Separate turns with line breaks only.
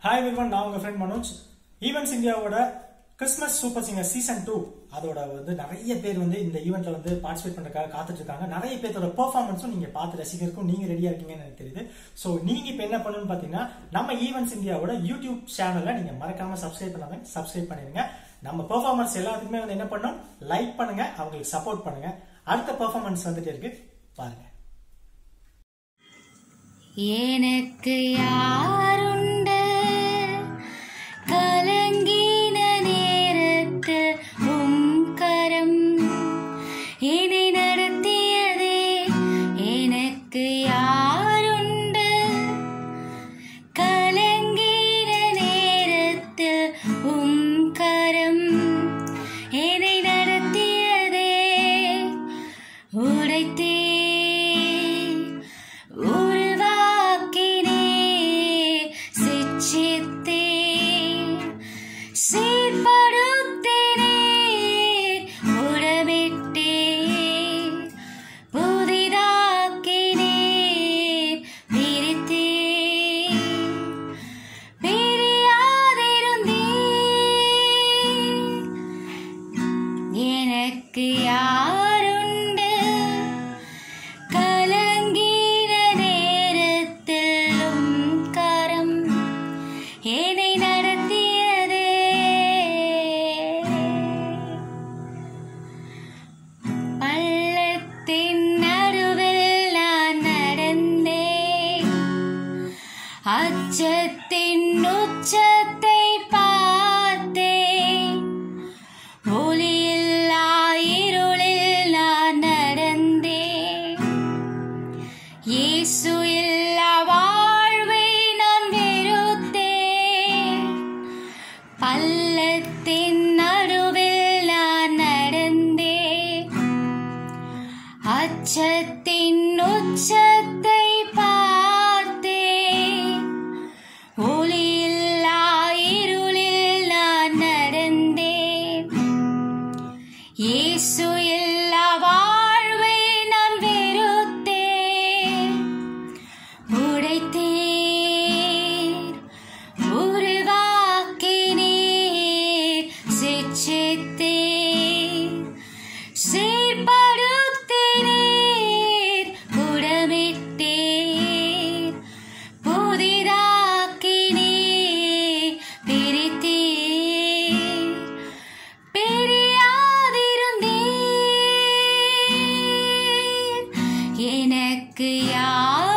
hi everyone நான் உங்க friend Manoj events இந்தியாவோட Christmas super singer season two அதோட வந்து நிறைய பேர் வந்து இந்த ஈவெண்ட்ல வந்து பார்ட்டிசிபேட் பண்றதுக்காக காத்துட்டு இருக்காங்க நிறைய பேரோட பெர்ஃபார்மன்ஸும் நீங்க பார்த்து ரசிக்கிறதுக்கும் நீங்க ரெடியா இருக்கீங்கன்னு எனக்கு தெரியுது சோ நீங்க இப்ப என்ன பண்ணணும்னு பாத்தீங்கன்னா நம்ம ஈவென்ட்ஸ் இந்தியாவோட யூடியூப் சேனல்ல நீங்க மறக்காம சப்ஸ்கிரைப் பண்ணாங்க சப்ஸ்கிரைப் பண்ணிருங்க நம்ம பெர்ஃபார்மன்ஸ் எல்லாத்துக்குமே வந்து என்ன பண்ணணும் லைக் பண்ணுங்க அவங்களுக்கு சப்போர்ட் பண்ணுங்க அடுத்த பெர்ஃபார்மன்ஸ் வந்துட்டு இருக்கு பாருங்க
எனக்கு யாருண்டு கலங்கின நேரத்தில் உம் கரம் என்னை நடத்தியதே எனக்கு யாருண்டு கலங்கின நேரத்தில் உம் கரம் என்னை நடத்தியதே உடைத்தே உருவாக்கினே சிச்சித்தே சீர்படுத்தினே உடமிட்டே புதிதாக்கினே பிரித்தே பிரியாதிருந்தே எனக்கு யாருண்டு கலங்கின நேரத்திலும் கரம் என்னை நடத்தியதே பள்ளத்தின் நடுவில் நான் நடந்தேன் அச்சத்தின் உச்சத்தை பார்த்தேன் ஒளியில்லா இருளில் நான் நடந்தேன் இயேசு இல்லா வாழ்வை நான் வெறுத்தேன் பள்ளத்தின் நடுவில் நான் நடந்தேன் அச்சத்தின் உச்சத்தை பார்த்தேன் ஒளியில்லா இருளில் நான் நடந்தேன் இயேசு இல்லா வாழ்வை நான் வெறுத்தேன் உடைத்தேன் உருவாக்கினீர் சிச்சித்தேன் சீர்படுத்தினீர் உடமிட்டீர் புதிதாக்கினீர் பிரித்தீர் பிரியாதிருந்தீர் எனக்கு யார்